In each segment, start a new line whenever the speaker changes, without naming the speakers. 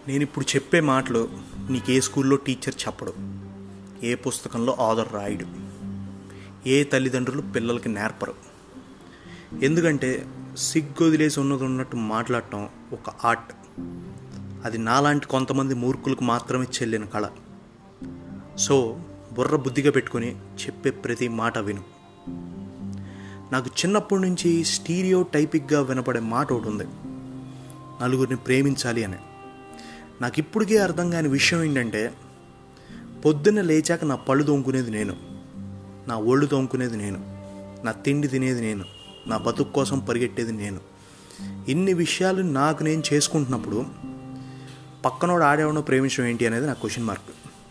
నేను ఇప్పుడు చెప్పే మాటలు నీకు ఏ స్కూల్లో టీచర్ చెప్పడు ఏ పుస్తకంలో ఆధర్ రాయడు ఏ తల్లిదండ్రులు పిల్లలకి నేర్పరు ఎందుకంటే సిగ్గు వదిలేసి ఉన్నది ఉన్నట్టు మాట్లాడటం ఒక ఆర్ట్ అది నాలాంటి కొంతమంది మూర్ఖులకు మాత్రమే చెల్లిన కళ సో బుర్ర బుద్ధిగా పెట్టుకొని చెప్పే ప్రతి మాట విను నాకు చిన్నప్పటి నుంచి స్టీరియో టైపిక్గా వినపడే మాట ఒకటి ఉంది నలుగురిని ప్రేమించాలి అని నాకు ఇప్పటికే అర్థం కాని విషయం ఏంటంటే పొద్దున్న లేచాక నా పళ్ళు తోముకునేది నేను నా ఒళ్ళు తోముకునేది నేను నా తిండి తినేది నేను నా బతుకు కోసం పరిగెట్టేది నేను ఇన్ని విషయాలు నాకు నేను చేసుకుంటున్నప్పుడు పక్కనోడు ఆడేవాడో ప్రేమించడం ఏంటి అనేది నా క్వశ్చన్ మార్క్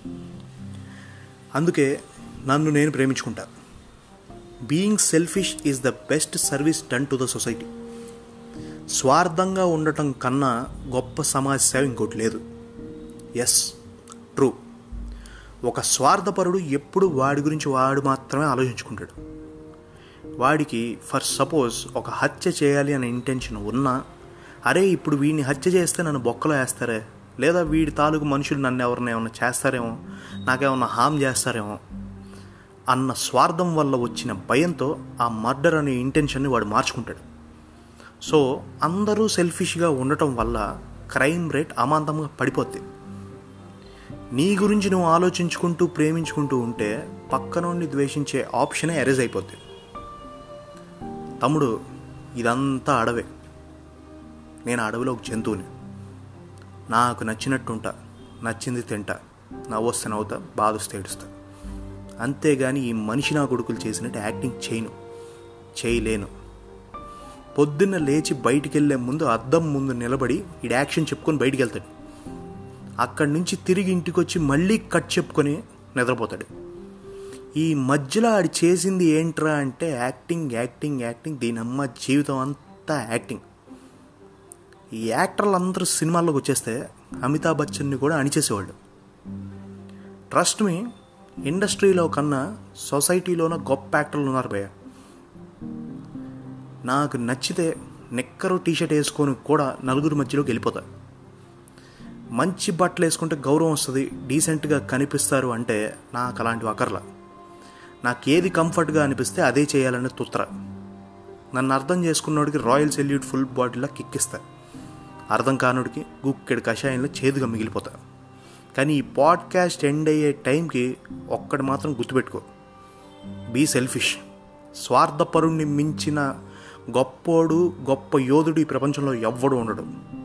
అందుకే నన్ను నేను ప్రేమించుకుంటా being selfish is the best service done to the society స్వార్థంగా ఉండటం కన్నా గొప్ప సమాజ సేవ ఇంకోటి లేదు ఎస్ ట్రూ ఒక స్వార్థపరుడు ఎప్పుడు వాడి గురించి వాడు మాత్రమే ఆలోచించుకుంటాడు వాడికి ఫర్ సపోజ్ ఒక హత్య చేయాలి అనే ఇంటెన్షన్ ఉన్నా అరే ఇప్పుడు వీడిని హత్య చేస్తే నన్ను బొక్కలో వేస్తారే లేదా వీడి తాలూకు మనుషులు నన్ను ఎవరిని ఏమన్నా చేస్తారేమో నాకేమన్నా హామ్ చేస్తారేమో అన్న స్వార్థం వల్ల వచ్చిన భయంతో ఆ మర్డర్ అనే ఇంటెన్షన్ని వాడు మార్చుకుంటాడు సో అందరూ సెల్ఫిష్గా ఉండటం వల్ల క్రైమ్ రేట్ అమాంతంగా పడిపోద్ది నీ గురించి నువ్వు ఆలోచించుకుంటూ ప్రేమించుకుంటూ ఉంటే పక్కనుండి ద్వేషించే ఆప్షనే ఎరేజ్ అయిపోద్ది తమ్ముడు ఇదంతా అడవే నేను అడవిలో ఒక జంతువుని నాకు నచ్చినట్టు ఉంటా నచ్చింది తింటా నవ్వొస్తే నవ్వుతా బాధొస్తే ఏడుస్తా అంతేగాని ఈ మనిషి నా కొడుకులు చేసినట్టు యాక్టింగ్ చేయను చేయలేను పొద్దున్న లేచి బయటికి వెళ్ళే ముందు అద్దం ముందు నిలబడి ఈ యాక్షన్ చెప్పుకొని బయటికి వెళ్తాడు అక్కడి నుంచి తిరిగి ఇంటికి వచ్చి మళ్ళీ కట్ చెప్పుకొని నిద్రపోతాడు ఈ మధ్యలో ఆడి చేసింది ఏంట్రా అంటే యాక్టింగ్ యాక్టింగ్ యాక్టింగ్ దీని అమ్మ జీవితం అంతా యాక్టింగ్ ఈ యాక్టర్లు అందరూ సినిమాల్లోకి వచ్చేస్తే అమితాబ్ బచ్చన్ని కూడా అణిచేసేవాళ్ళు ట్రస్ట్ మీ ఇండస్ట్రీలో కన్నా సొసైటీలోన గొప్ప యాక్టర్లు ఉన్నారు భయ్య నాకు నచ్చితే నిక్కరు టీషర్ట్ వేసుకొని కూడా నలుగురి మధ్యలోకి వెళ్ళిపోతా మంచి బట్టలు వేసుకుంటే గౌరవం వస్తుంది డీసెంట్గా కనిపిస్తారు అంటే నాకు అలాంటివి అక్కర్లా నాకు ఏది కంఫర్ట్గా అనిపిస్తే అదే చేయాలనే తుత్ర నన్ను అర్థం చేసుకున్నోడికి రాయల్ సెల్యూట్ ఫుల్ బాడీలా కిక్కిస్తా అర్థం కానుడికి గుక్కెడు కషాయంలో చేదుగా మిగిలిపోతా కానీ ఈ పాడ్కాస్ట్ ఎండ్ అయ్యే టైంకి ఒక్కటి మాత్రం గుర్తుపెట్టుకో బీ సెల్ఫిష్ స్వార్థపరుణ్ణి మించిన గొప్పోడు గొప్ప యోధుడు ఈ ప్రపంచంలో ఎవ్వడు ఉండడు